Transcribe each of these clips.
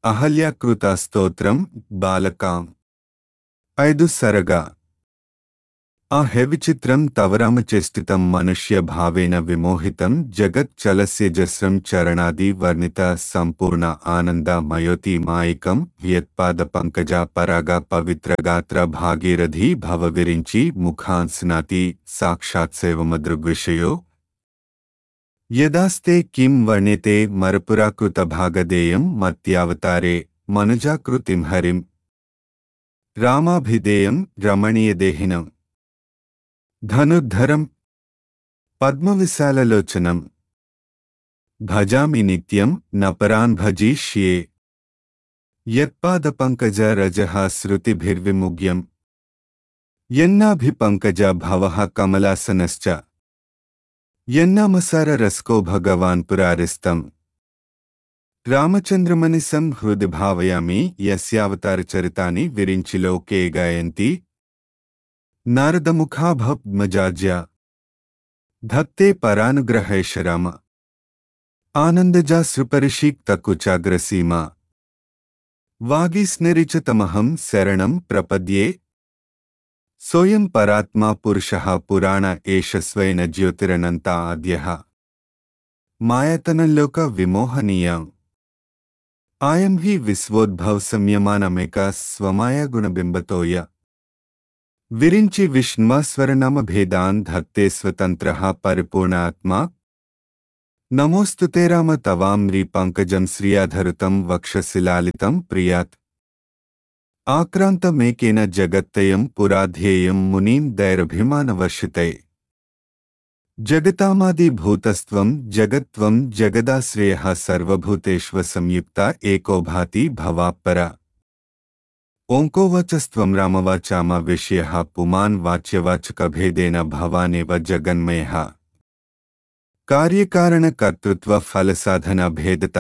అహల్యాకృత స్తోత్రం బాలకాం ఐదు సరగా ఆ హెవిచిత్రం తవరామచేష్టితం మనుష్య భావేన విమోహితం జగత్ చలస్యజస్రం చరణాది వర్ణిత సంపూర్ణ ఆనంద మయోతి మాయికం వ్యత్పాద పంకజ పరాగ పవిత్ర గాత్ర భాగీరథి భవ విరించి ముఖాంస్నాతి సాక్షాత్ సేవమదృగ్విషయో యదాస్తే కిం వర్ణితే మరపురాకృత భాగదేయం మత్యావతారే మనుజాకృతిం హరిం రామాభిధేయం రమణీయదేహినం ధనుర్ధరం పద్మవిశాలలోచనం భజామి నిత్యం నపరాన్ భజీష్యే యత్పాదపంకజ రజః శృతిభిర్విముగ్యం యన్నాభిపంకజ భవః కమలాసనశ్చ యన్నామసార రస్కో భగవాన్ పురారిస్తం రామచంద్రమనిసం హృది భావయామి యస్యావతారచరితాని విరించిలోకే గాయంతి నారదముఖాభబ్మజాజ్య ధత్తే పరానుగ్రహేశరామ ఆనందజాశ్రుపరిషీక్తకుచాగ్రసీమ వాగీస్నిరిచతమహం శరణం ప్రపద్యే సోయం పరాత్మా పురుషः పురాణ ఏష స్వైన జ్యోతిరనంత ఆద్యః మాయతనంలోక విమోహనీయం ఆయం హి విశ్వోద్భవ సంయమానమేక స్వమాయ గుణబింబతోయ విరించి విష్ణ్వస్వరనామ భేదాన్ ధత్తే స్వతంత్ర పరిపూర్ణాత్మా నమోస్తుతే రామ తవామ్రీ పంకజం శ్రియాధరుతం వక్షశిలాలితం ప్రియాత్ ఆక్రాంతమేకేన జగత్తయం పురాధ్యేయం మునీం దైరభిమానవర్షితై జగతామాదిభూతస్త్వం జగత్వం జగదాశ్రయ సర్వభూతేష్వ సంయుక్త ఏకో భాతి భవాప్పర ఓంకోవచస్త్వం రామవాచామ విషయ పుమాన్ వాచ్యవాచకభేదేన భవానేవ జగన్మయ కార్యకారణకర్తృత్వ ఫలసాధన భేదత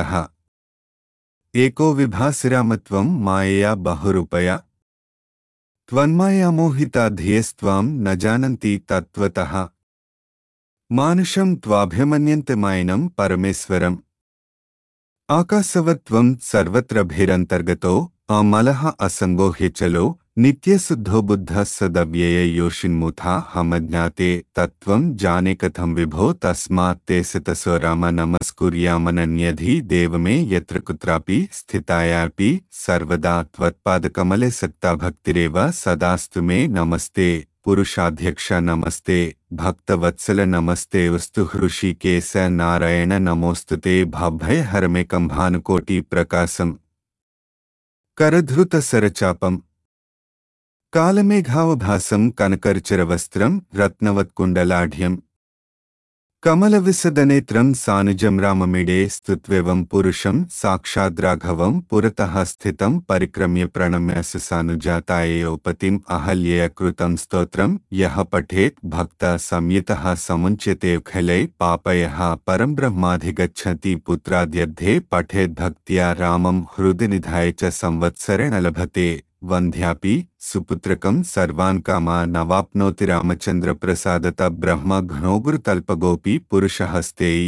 ఏకో విభాసిరామత్వం మాయయా బహురూపయ త్వన్మాయామోహితా ధియస్త్వాం న జానంతి తత్వతః మానుషం త్వాభిమన్యంతమాయనం పరమేశ్వరం ఆకాశవత్వం సర్వత్రభిరంతర్గతో అమలః అసంగో హ్యచలో నిత్యశుద్ధో బుద్ధ సదవ్యయ యోషిన్ముథా హమజ్ఞాతే తత్వం జానే కథం విభో తస్మాత్ తే సతసో రామ నమస్కుర్యామనన్యధి దేవమే యత్ర కుత్రాపి స్థితాయాపి సర్వదా త్వత్పాదకమలే సక్తా భక్తిరేవ సదాస్తు మే నమస్తే పురుషాధ్యక్ష నమస్తే భక్తవత్సల నమస్తే వస్తు హృషికేశ నారాయణ నమోస్తుతే భభయహరమేకం భానుకోటి ప్రకాశం కరధృత సరచాపం కాలమేఘావభాసం కనకర్చరవస్త్రం రత్నవత్కుండలాఢ్యం కమలవిసదనేత్రం సానుజం రామమిడే స్తుత్వేవం పురుషం సాక్షాద్రాఘవం పురతః స్థితం పరిక్రమ్య ప్రణమ్యాస సానుజాతాయేయోపతిం అహల్యయ కృతం స్తోత్రం యః పఠేత్ భక్త సంయుతః సముచ్యతే ఖలై పాపయః పరం బ్రహ్మాధిగచ్చతి పుత్రాద్యర్థే పఠేద్భక్త్యా రామం హృది నిధాయ చ సంవత్సరేణ లభతే వంధ్యాపి సుపుత్రకం సర్వాన్ కామా నవాప్నోతి రామచంద్ర ప్రసాదత బ్రహ్మ ఘ్నోగురుతల్పగోపి పురుషహస్తేయి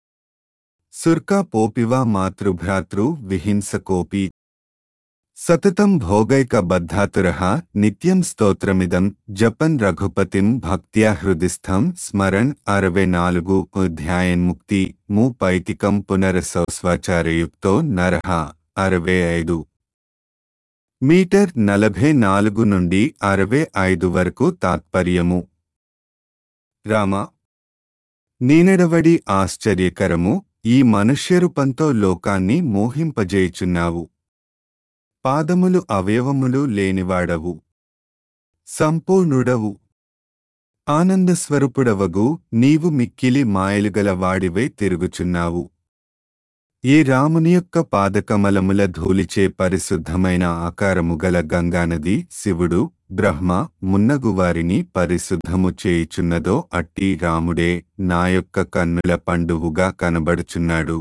సుర్కా పోపివా మాతృభ్రాతృ విహింసకోపి సతతం భోగైకబద్ధాతురః నిత్యం స్తోత్రమిదం జపన్ రఘుపతిం భక్త్యా హృదిస్థం స్మరణ్ అరవై నాలుగు అధ్యాయన్ముక్తి ము పైతికం పునరసౌస్వాచారయుక్తో నరః అరవై ఐదు మీటర్ నలభై నాలుగు నుండి అరవై ఐదు వరకు తాత్పర్యము రామ నీనెడవడి ఆశ్చర్యకరము ఈ మనుష్యరూపంతో లోకాన్ని మోహింపజేయుచున్నావు పాదములు అవయవములు లేనివాడవు సంపూర్ణుడవు ఆనందస్వరూపుడవగు నీవు మిక్కిలి మాయలుగల వాడివై తిరుగుచున్నావు ఈ రాముని యొక్క పాదకమలముల ధూళిచే పరిశుద్ధమైన ఆకారము గల గంగానది శివుడు బ్రహ్మ మున్నగువారిని పరిశుద్ధము చేయుచున్నదో అట్టి రాముడే నా యొక్క కన్నుల పండువుగా కనబడుచున్నాడు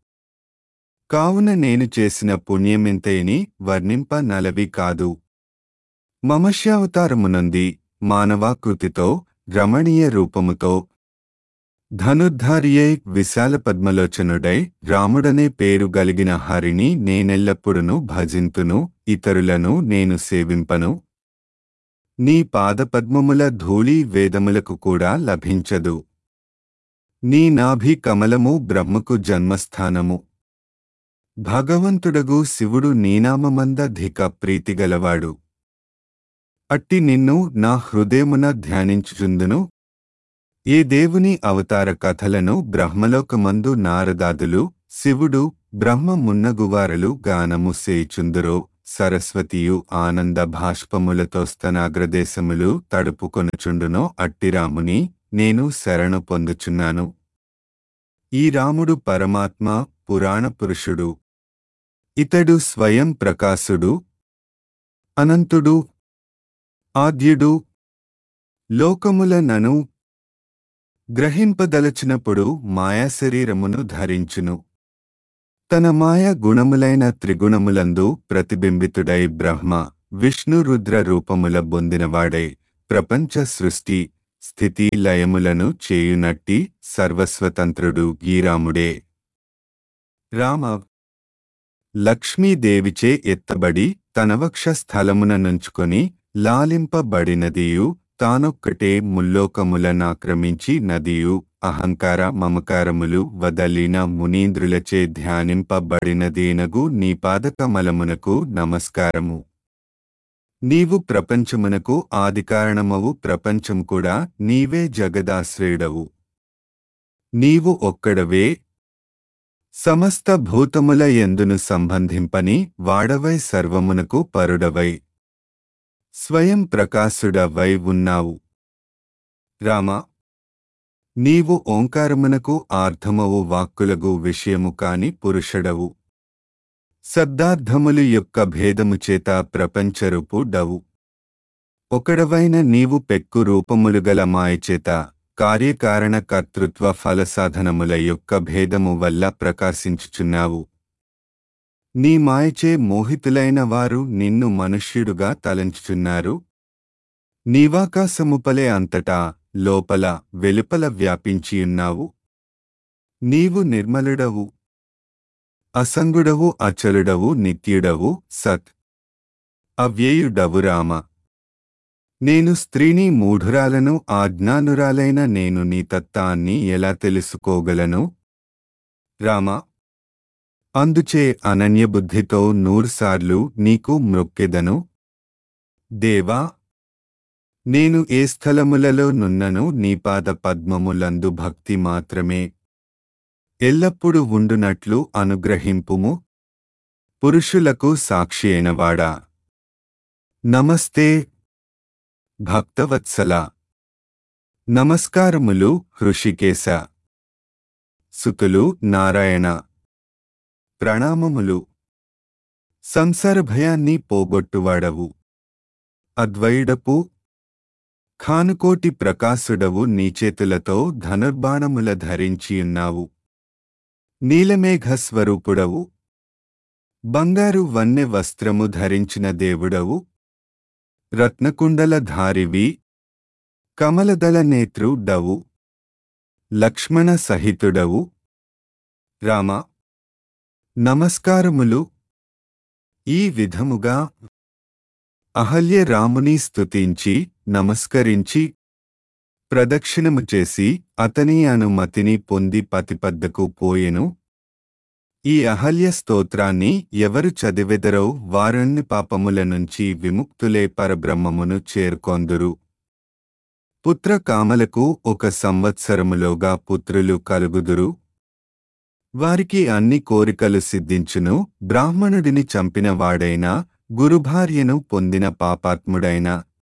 కావున నేను చేసిన పుణ్యమెంతయని వర్ణింప నలవి కాదు మమష్యావతారమునంది మానవాకృతితో రమణీయ రూపముతో ధనుర్ధారియై విశాల పద్మలోచనుడై రాముడనే పేరు గలిగిన హరిని నేనెల్లప్పుడును భజింతును ఇతరులను నేను సేవింపను నీ పాదపద్మముల ధూళి వేదములకు కూడా లభించదు నీ నాభి కమలము బ్రహ్మకు జన్మస్థానము భగవంతుడగు శివుడు నీనామమందధిక ప్రీతిగలవాడు అట్టి నిన్ను నా హృదయమున ధ్యానించుచుందును ఏ దేవుని అవతార కథలను బ్రహ్మలోకమందు నారదాదులు శివుడు బ్రహ్మ మున్నగువారలు గానము సేచుందురో సరస్వతియు ఆనంద భాష్పములతో స్తనాగ్రదేశములు తడుపుకొనుచుండునో అట్టిరాముని నేను శరణు పొందుచున్నాను ఈ రాముడు పరమాత్మ పురాణ పురుషుడు ఇతడు స్వయం ప్రకాశుడు అనంతుడు ఆద్యుడు లోకములనను గ్రహింపదలచినప్పుడు మాయాశరీరమును ధరించును తన మాయ గుణములైన త్రిగుణములందు ప్రతిబింబితుడై బ్రహ్మ విష్ణు రుద్ర రూపముల బొందినవాడై ప్రపంచ సృష్టి స్థితి లయములను చేయునట్టి సర్వస్వతంత్రుడు గీరాముడే రామ లక్ష్మీదేవిచే ఎత్తబడి తన వక్ష స్థలమున నుంచుకొని లాలింపబడినదియు తానొక్కటే ముల్లోకములనాక్రమించి నదియు అహంకార మమకారములు వదలిన మునీంద్రులచే ధ్యానింపబడినదేనగు నీ పాదకమలమునకు నమస్కారము నీవు ప్రపంచమునకు ఆదికారణమవు ప్రపంచం కూడా నీవే జగదాశ్రయుడవు నీవు ఒక్కడవే సమస్త భూతముల ఎందును సంబంధింపని వాడవై సర్వమునకు పరుడవై స్వయం ప్రకాశుడవై ఉన్నావు రామ నీవు ఓంకారమునకు ఆర్ధమవు వాక్కులగు విషయము కాని పురుషుడవు శబ్దార్థములు యొక్క భేదము చేత ప్రపంచరూపు డవు ఒకడవైన నీవు పెక్కు రూపములు గల మాయచేత కార్యకారణ కర్తృత్వ ఫలసాధనముల యొక్క భేదము వల్ల ప్రకాశించుచున్నావు నీ మాయచే మోహితులైన వారు నిన్ను మనుష్యుడుగా తలంచుచున్నారు నీవాకాశముపలే అంతటా లోపల వెలుపల వ్యాపించియున్నావు నీవు నిర్మలుడవు అసంగుడవు అచలుడవు నిత్యుడవు సత్ అవ్యయుడవు రామ నేను స్త్రీని మూఢురాలను ఆజ్ఞానురాలైన నేను నీ తత్తాన్ని ఎలా తెలుసుకోగలను రామ అందుచే అనన్యబుద్ధితో నూరుసార్లు నీకు మ్రొక్కెదను దేవా నేను ఏ స్థలములలో నున్నను నీ పాద పద్మములందు భక్తి మాత్రమే ఎల్లప్పుడు ఉండునట్లు అనుగ్రహింపుము పురుషులకు సాక్షి అయినవాడా నమస్తే భక్తవత్సల నమస్కారములు హృషికేశ సుతులు నారాయణ ప్రణామములు సంసార భయాన్ని పోగొట్టువాడవు అద్వైడపు ఖానుకోటి ప్రకాశుడవు నీచేతులతో ధనుర్బాణముల ధరించియున్నావు నీలమేఘ స్వరూపుడవు బంగారు వన్నె వస్త్రము ధరించిన దేవుడవు రత్నకుండల ధారివి కమలదళ నేత్రుడవు లక్ష్మణ సహితుడవు రామ నమస్కారములు ఈ విధముగా అహల్య రాముని స్తుతించి నమస్కరించి ప్రదక్షిణము చేసి అతని అనుమతిని పొంది పతిపద్దకు పోయెను ఈ అహల్య స్తోత్రాన్ని ఎవరు చదివెదరో వారన్ని పాపముల నుంచి విముక్తులే పరబ్రహ్మమును చేరుకొందురు పుత్ర కామలకు ఒక సంవత్సరములోగా పుత్రులు కలుగుదురు వారికి అన్ని కోరికలు సిద్ధించును బ్రాహ్మణుడిని చంపిన వాడైనా గురుభార్యను పొందిన పాపాత్ముడైనా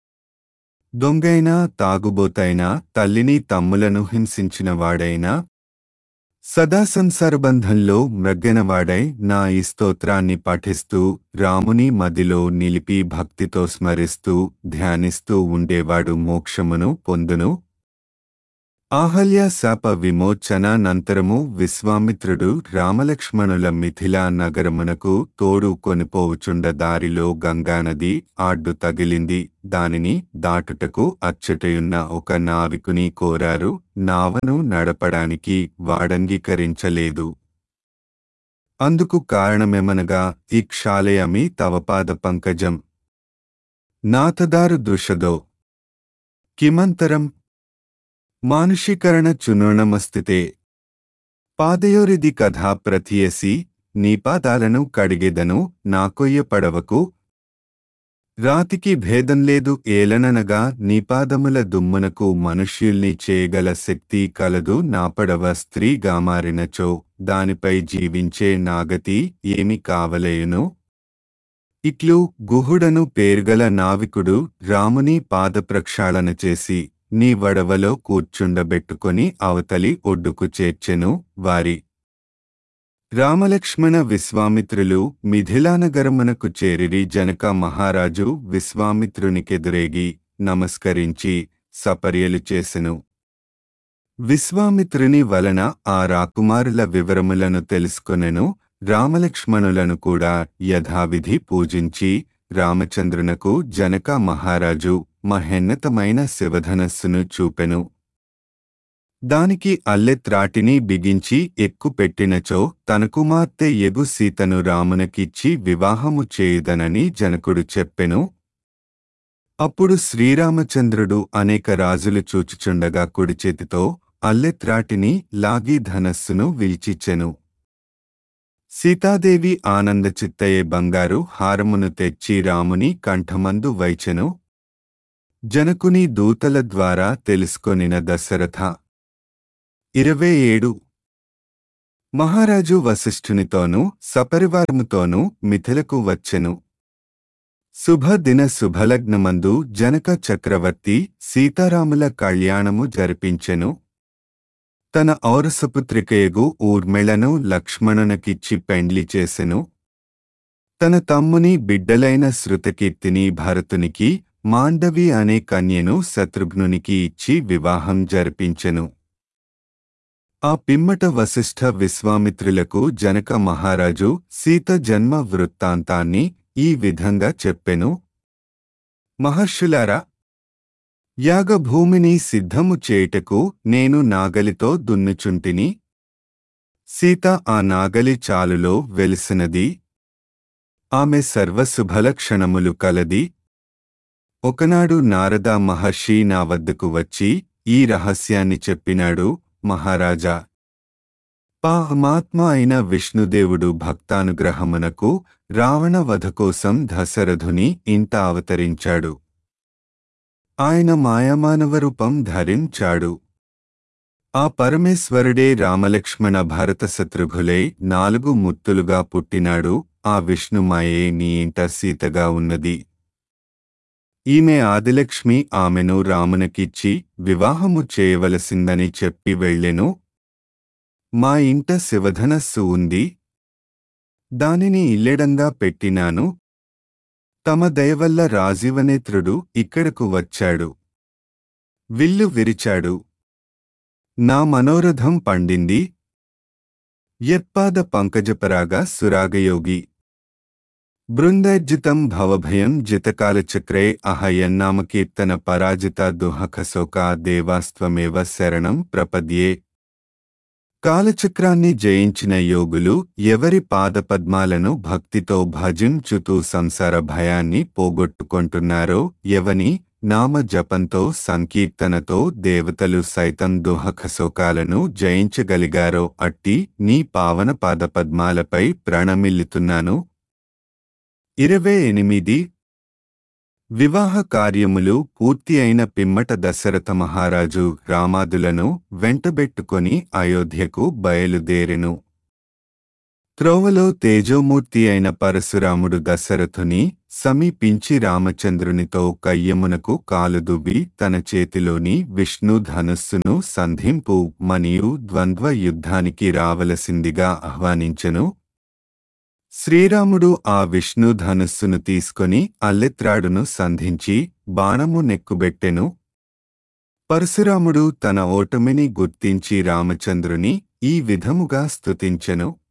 దొంగైనా తాగుబోతైనా తల్లిని తమ్ములను హింసించిన వాడైనా సదా సంసారబంధంలో మ్రగ్గెనవాడై నా ఈ స్తోత్రాన్ని పఠిస్తూ రాముని మదిలో నిలిపి భక్తితో స్మరిస్తూ ధ్యానిస్తూ ఉండేవాడు మోక్షమును పొందును ఆహల్య శాప విమోచనానంతరము విశ్వామిత్రుడు రామలక్ష్మణుల మిథిలా నగరమునకు తోడు కొనిపోవుచుండ దారిలో గంగానది ఆడ్డు తగిలింది దానిని దాటుటకు అచ్చటయున్న ఒక నావికుని కోరారు నావను నడపడానికి వాడంగీకరించలేదు అందుకు కారణమేమనగా ఈ క్షాళయమి తవపాద పంకజం నాతదారు దృషదో కిమంతరం మానుషీకరణ చునోణమస్థితే పాదయోరిది కథా ప్రతియసి నీ పాదాలను కడిగెదను నాకొయ్య పడవకు రాతికి భేదం లేదు ఏలననగా నీ పాదముల దుమ్మునకు మనుష్యుల్ని చేయగల శక్తి కలదు నా పడవ స్త్రీగా మారినచో దానిపై జీవించే నాగతి ఏమి కావలేయును ఇట్లు గుహుడను పేరుగల నావికుడు రాముని పాదప్రక్షాళన చేసి నీ వడవలో కూర్చుండబెట్టుకొని అవతలి ఒడ్డుకు చేర్చెను వారి రామలక్ష్మణ విశ్వామిత్రులు మిథిలానగరమునకు చేరిరి జనక మహారాజు విశ్వామిత్రునికెదురేగి నమస్కరించి సపర్యలు చేసెను విశ్వామిత్రుని వలన ఆ రాకుమారుల వివరములను తెలుసుకొనెను రామలక్ష్మణులను కూడా యథావిధి పూజించి రామచంద్రునకు జనక మహారాజు మహెన్నతమైన శివధనస్సును చూపెను దానికి అల్లెత్రాటిని బిగించి ఎక్కుపెట్టినచో తన కుమార్తె ఎగు సీతను రామునకిచ్చి వివాహము చేయుదనని జనకుడు చెప్పెను అప్పుడు శ్రీరామచంద్రుడు అనేక రాజులు చూచుచుండగా కుడి చేతితో అల్లెత్రాటిని లాగి ధనస్సును విల్చిచ్చెను సీతాదేవి ఆనందచిత్తయే బంగారు హారమును తెచ్చి రాముని కంఠమందు వైచెను జనకుని దూతల ద్వారా తెలుసుకొనిన దశరథ ఇరవై ఏడు మహారాజు వశిష్ఠునితోనూ సపరివారముతోనూ మిథిలకు వచ్చెను శుభదిన శుభలగ్నమందు జనక చక్రవర్తి సీతారాముల కళ్యాణము జరిపించెను తన ఔరసపుత్రికయగు ఊర్మిళను లక్ష్మణునకిచ్చి పెండ్లి చేసెను తన తమ్ముని బిడ్డలైన శృతకీర్తిని భరతునికి మాండవి అనే కన్యను శత్రుఘ్నునికి ఇచ్చి వివాహం జరిపించెను ఆ పిమ్మట వశిష్ఠ విశ్వామిత్రులకు జనక మహారాజు సీత జన్మ వృత్తాంతాన్ని ఈ విధంగా చెప్పెను మహర్షులారా యాగభూమిని సిద్ధము చేయుటకు నేను నాగలితో దున్నుచుంటిని సీత ఆ నాగలి చాలులో వెలిసినది ఆమె సర్వశుభలక్షణములు కలది ఒకనాడు నారద మహర్షి నా వద్దకు వచ్చి ఈ రహస్యాన్ని చెప్పినాడు మహారాజా పాహమాత్మ అయిన విష్ణుదేవుడు భక్తానుగ్రహమునకు రావణ వధ కోసం దశరథుని ఇంత అవతరించాడు ఆయన మాయమానవ రూపం ధరించాడు ఆ పరమేశ్వరుడే రామలక్ష్మణ భరత శత్రుఘులై నాలుగు ముత్తులుగా పుట్టినాడు ఆ విష్ణుమాయే నీ ఇంట సీతగా ఉన్నది ఈమె ఆదిలక్ష్మి ఆమెను రామునకిచ్చి వివాహము చేయవలసిందని చెప్పి వెళ్ళెను మా ఇంట శివధనస్సు ఉంది దానిని ఇల్లెడంగా పెట్టినాను తమ దయవల్ల రాజీవనేత్రుడు ఇక్కడకు వచ్చాడు విల్లు విరిచాడు నా మనోరథం పండింది యత్పాద పంకజపరాగా సురాగయోగి బృందర్జితం భవభయం జితకాలచక్రే అహయన్నామకీర్తన పరాజిత దుహఖశోకా దేవాస్త్వమేవ శరణం ప్రపద్యే కాలచక్రాన్ని జయించిన యోగులు ఎవరి పాదపద్మాలను భక్తితో భజించుతూ సంసార భయాన్ని పోగొట్టుకుంటున్నారో ఎవని నామ జపంతో సంకీర్తనతో దేవతలు సైతం దుహఖశోకాలను జయించగలిగారో అట్టి నీ పావన పాదపద్మాలపై ప్రణమిల్లుతున్నాను ఇరవై ఎనిమిది వివాహ కార్యములు పూర్తి అయిన పిమ్మట దశరథ మహారాజు రామాదులను వెంటబెట్టుకొని అయోధ్యకు బయలుదేరెను త్రోవలో తేజోమూర్తి అయిన పరశురాముడు దశరథుని సమీపించి రామచంద్రునితో కయ్యమునకు కాలుదువ్వి తన చేతిలోని విష్ణు ధనుస్సును సంధింపు మనియు ద్వంద్వ యుద్ధానికి రావలసిందిగా ఆహ్వానించెను శ్రీరాముడు ఆ విష్ణు ధనుస్సును తీసుకొని అల్లెత్రాడును సంధించి బాణము నెక్కుబెట్టెను పరశురాముడు తన ఓటమిని గుర్తించి రామచంద్రుని ఈ విధముగా స్తుతించెను